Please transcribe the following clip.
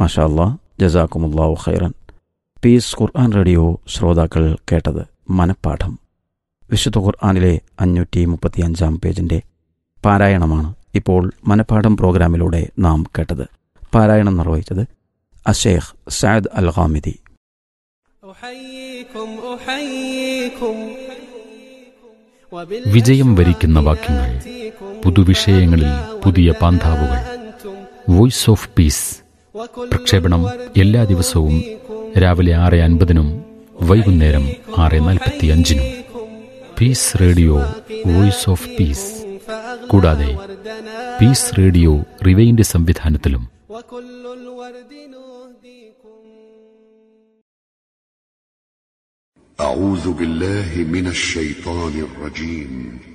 മാഷാ അല്ലാ ജസാക്കുമുല്ലാഹു ഖൈറൻ പീസ് ഖുർആൻ റേഡിയോ ശ്രോതാക്കൾ കേട്ടത് മനപ്പാഠം വിശുദ്ധ ഖുർആാനിലെ അഞ്ഞൂറ്റി മുപ്പത്തിയഞ്ചാം പേജിൻ്റെ പാരായണമാണ് ഇപ്പോൾ മനപ്പാഠം പ്രോഗ്രാമിലൂടെ നാം കേട്ടത് പാരായണം നിർവഹിച്ചത് അഷേഖ് സയദ് അൽ ഹാമിദി أحييكم أحييكم വിജയം വരിക്കുന്ന വാക്യങ്ങൾ പുതുവിഷയങ്ങളിൽ പുതിയ പാന്താവുകൾ വോയിസ് ഓഫ് പീസ് പ്രക്ഷേപണം എല്ലാ ദിവസവും രാവിലെ ആറ് അൻപതിനും വൈകുന്നേരം ആറ് നാൽപ്പത്തി അഞ്ചിനും peace radio voice of peace കൂടാതെ പീസ് റേഡിയോ റിവൈൻഡ് സംവിധാനത്തിലും وكل الورد نهديكم أعوذ بالله من الشيطان الرجيم